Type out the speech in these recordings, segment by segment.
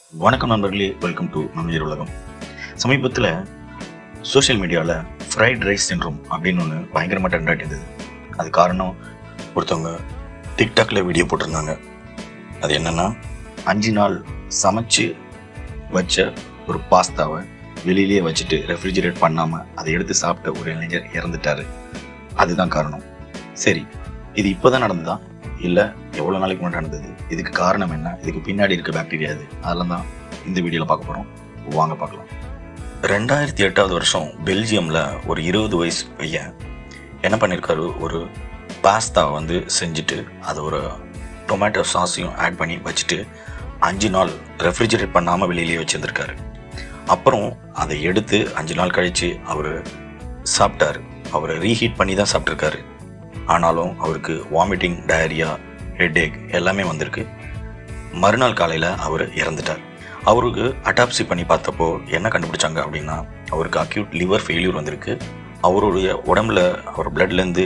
வணக்கம் நண்பர்களே welcome to மம்மியர் உலகம் சமீபத்தில் சோஷியல் மீடியாவில் ஃப்ரைட் ரைஸ் சின்ரோம் அப்படின்னு ஒன்று பயங்கரமாக ட்ரெண்ட் ஆகிட்டு அது காரணம் ஒருத்தவங்க டிக்டாக்ல வீடியோ போட்டிருந்தாங்க அது என்னன்னா அஞ்சு நாள் சமைச்சு வச்ச ஒரு பாஸ்தாவை வெளியிலேயே வச்சுட்டு ரெஃப்ரிஜிரேட் பண்ணாமல் அதை எடுத்து சாப்பிட்ட ஒரு இளைஞர் இறந்துட்டாரு அதுதான் காரணம் சரி இது இப்போதான் நடந்ததா இல்லை எவ்வளோ நாளைக்கு முன்னாடி நடந்தது இதுக்கு காரணம் என்ன இதுக்கு பின்னாடி இருக்க பாக்டீரியா இது அதெல்லாம் தான் இந்த வீடியோவில் பார்க்க போகிறோம் வாங்க பார்க்கலாம் ரெண்டாயிரத்தி எட்டாவது வருஷம் பெல்ஜியமில் ஒரு இருபது வயசு பையன் என்ன பண்ணியிருக்காரு ஒரு பாஸ்தா வந்து செஞ்சுட்டு அதை ஒரு டொமேட்டோ சாஸையும் ஆட் பண்ணி வச்சுட்டு அஞ்சு நாள் ரெஃப்ரிஜரேட் பண்ணாமல் வெளியிலேயே வச்சுருந்துருக்காரு அப்புறம் அதை எடுத்து அஞ்சு நாள் கழித்து அவர் சாப்பிட்டாரு அவர் ரீஹீட் பண்ணி தான் சாப்பிட்ருக்காரு ஆனாலும் அவருக்கு வாமிட்டிங் டயரியா ஹெட்ஏக் எல்லாமே வந்திருக்கு மறுநாள் காலையில் அவர் இறந்துட்டார் அவருக்கு அட்டாப்சி பண்ணி பார்த்தப்போ என்ன கண்டுபிடிச்சாங்க அப்படின்னா அவருக்கு அக்யூட் லிவர் ஃபெயிலியர் வந்திருக்கு அவருடைய உடம்புல அவர் பிளட்லேருந்து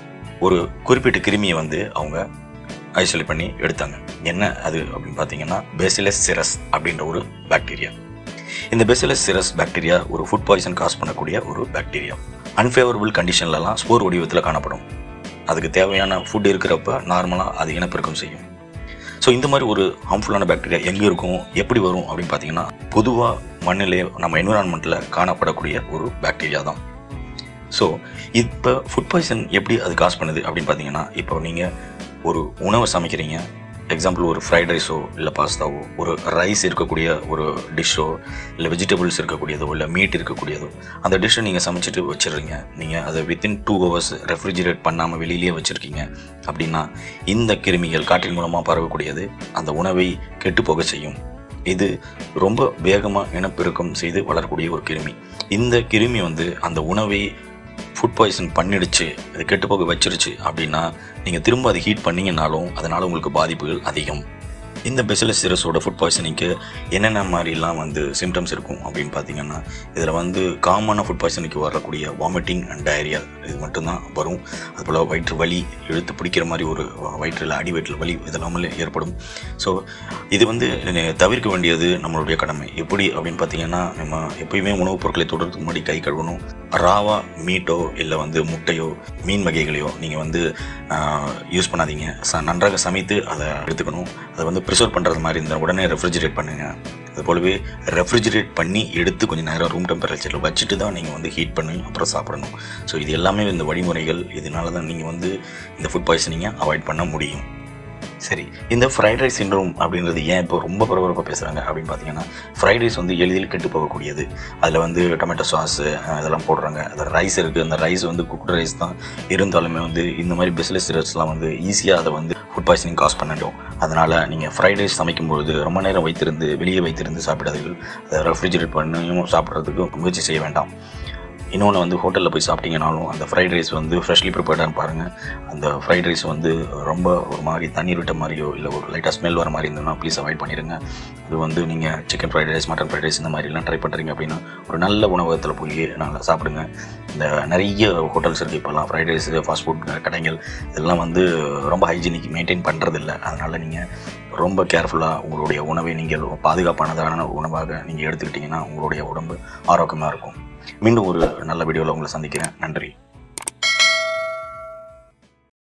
ஒரு குறிப்பிட்ட கிருமியை வந்து அவங்க ஐசோலேட் பண்ணி எடுத்தாங்க என்ன அது அப்படின்னு பார்த்தீங்கன்னா பேசிலஸ் சிரஸ் அப்படின்ற ஒரு பாக்டீரியா இந்த பெசிலஸ் சிரஸ் பாக்டீரியா ஒரு ஃபுட் பாய்சன் காஸ் பண்ணக்கூடிய ஒரு பாக்டீரியா அன்ஃபேவரபிள் கண்டிஷன்லலாம் ஸ்போர் வடிவத்தில் காணப்படும் அதுக்கு தேவையான ஃபுட் இருக்கிறப்ப நார்மலாக அது இனப்பெருக்கம் செய்யும் ஸோ இந்த மாதிரி ஒரு ஹார்ம்ஃபுல்லான பாக்டீரியா எங்கே இருக்கும் எப்படி வரும் அப்படின்னு பார்த்தீங்கன்னா பொதுவாக மண்ணிலே நம்ம என்விரான்மெண்ட்டில் காணப்படக்கூடிய ஒரு பாக்டீரியா தான் ஸோ இப்போ ஃபுட் பாய்சன் எப்படி அது காஸ் பண்ணுது அப்படின்னு பார்த்தீங்கன்னா இப்போ நீங்கள் ஒரு உணவை சமைக்கிறீங்க எக்ஸாம்பிள் ஒரு ஃப்ரைட் ரைஸோ இல்லை பாஸ்தாவோ ஒரு ரைஸ் இருக்கக்கூடிய ஒரு டிஷ்ஷோ இல்லை வெஜிடபிள்ஸ் இருக்கக்கூடியதோ இல்லை மீட் இருக்கக்கூடியதோ அந்த டிஷ்ஷை நீங்கள் சமைச்சிட்டு வச்சிடுறீங்க நீங்கள் அதை வித்தின் டூ ஹவர்ஸ் ரெஃப்ரிஜிரேட் பண்ணாமல் வெளியிலேயே வச்சுருக்கீங்க அப்படின்னா இந்த கிருமிகள் காற்றின் மூலமாக பரவக்கூடியது அந்த உணவை கெட்டு போக செய்யும் இது ரொம்ப வேகமாக இனப்பெருக்கம் செய்து வளரக்கூடிய ஒரு கிருமி இந்த கிருமி வந்து அந்த உணவை ஃபுட் பாய்சன் பண்ணிடுச்சு அது கெட்டு போக வச்சிருச்சு அப்படின்னா நீங்கள் திரும்ப அதை ஹீட் பண்ணீங்கனாலும் அதனால் உங்களுக்கு பாதிப்புகள் அதிகம் இந்த பெசிலஸ் சிரஸோட ஃபுட் பாய்சனிங்க்கு என்னென்ன மாதிரிலாம் வந்து சிம்டம்ஸ் இருக்கும் அப்படின்னு பார்த்தீங்கன்னா இதில் வந்து காமனாக ஃபுட் பாய்சனுக்கு வரக்கூடிய வாமிட்டிங் அண்ட் டயரியா இது மட்டும்தான் வரும் அதுபோல் வயிற்று வலி இழுத்து பிடிக்கிற மாதிரி ஒரு வயிற்றில் அடி வயிற்றில் வலி இதெல்லாமல் ஏற்படும் ஸோ இது வந்து தவிர்க்க வேண்டியது நம்மளுடைய கடமை எப்படி அப்படின்னு பார்த்தீங்கன்னா நம்ம எப்பயுமே உணவுப் பொருட்களை தொடர்றதுக்கு முன்னாடி கை கழுவணும் ராவா மீட்டோ இல்லை வந்து முட்டையோ மீன் வகைகளையோ நீங்கள் வந்து யூஸ் பண்ணாதீங்க ச நன்றாக சமைத்து அதை எடுத்துக்கணும் அதை வந்து ப்ரிசர்வ் பண்ணுறது மாதிரி இருந்தால் உடனே ரெஃப்ரிஜிரேட் பண்ணுங்கள் அது போலவே ரெஃப்ரிஜிரேட் பண்ணி எடுத்து கொஞ்சம் நேரம் ரூம் டெம்பரேச்சரில் வச்சுட்டு தான் நீங்கள் வந்து ஹீட் பண்ணி அப்புறம் சாப்பிடணும் ஸோ இது எல்லாமே இந்த வழிமுறைகள் இதனால தான் நீங்கள் வந்து இந்த ஃபுட் பாய்சனிங்கை அவாய்ட் பண்ண முடியும் சரி இந்த ஃப்ரைட் ரைஸ் சின்ரோம் அப்படின்றது ஏன் இப்போ ரொம்ப பரபரப்பாக பேசுகிறாங்க அப்படின்னு பார்த்தீங்கன்னா ஃப்ரைட் ரைஸ் வந்து எளிதில் கெட்டு போகக்கூடியது அதில் வந்து டொமேட்டோ சாஸு இதெல்லாம் போடுறாங்க அதில் ரைஸ் இருக்குது அந்த ரைஸ் வந்து குக்டு ரைஸ் தான் இருந்தாலுமே வந்து இந்த மாதிரி பிஸ்லெஸ் ரைஸ்லாம் வந்து ஈஸியாக அதை வந்து ஃபுட் பாய்சனிங் காஸ் பண்ணிடும் அதனால் நீங்கள் ஃப்ரைட் ரைஸ் சமைக்கும்பொழுது ரொம்ப நேரம் வைத்திருந்து வெளியே வைத்திருந்து சாப்பிடாதீர்கள் அதை ரெஃப்ரிஜரேட் பண்ணியும் சாப்பிட்றதுக்கு முயற்சி செய்ய வேண்டாம் இன்னொன்று வந்து ஹோட்டலில் போய் சாப்பிட்டீங்கனாலும் அந்த ஃப்ரைட் ரைஸ் வந்து ஃப்ரெஷ்லி ப்ரிப்பேர்டான்னு பாருங்கள் அந்த ஃப்ரைட் ரைஸ் வந்து ரொம்ப ஒரு மாதிரி தண்ணீர் விட்ட மாதிரியோ இல்லை ஒரு லைட்டாக ஸ்மெல் வர மாதிரி இருந்ததுன்னா ப்ளீஸ் அவாய்ட் பண்ணிடுங்க அது வந்து நீங்கள் chicken fried rice mutton fried rice இந்த மாதிரிலாம் ட்ரை பண்ணுறீங்க அப்படின்னா ஒரு நல்ல உணவகத்தில் போய் நல்லா சாப்பிடுங்க இந்த நிறைய ஹோட்டல்ஸ் இருக்குது இப்போல்லாம் ஃப்ரைட் ரைஸ் ஃபாஸ்ட் ஃபுட் கடைகள் இதெல்லாம் வந்து ரொம்ப ஹைஜீனிக் மெயின்டைன் பண்ணுறதில்ல அதனால் நீங்கள் ரொம்ப கேர்ஃபுல்லாக உங்களுடைய உணவை நீங்கள் பாதுகாப்பானதான உணவாக நீங்கள் எடுத்துக்கிட்டிங்கன்னா உங்களுடைய உடம்பு ஆரோக்கியமாக இருக்கும் மீண்டும் ஒரு நல்ல வீடியோவில் உங்களை சந்திக்கிறேன் நன்றி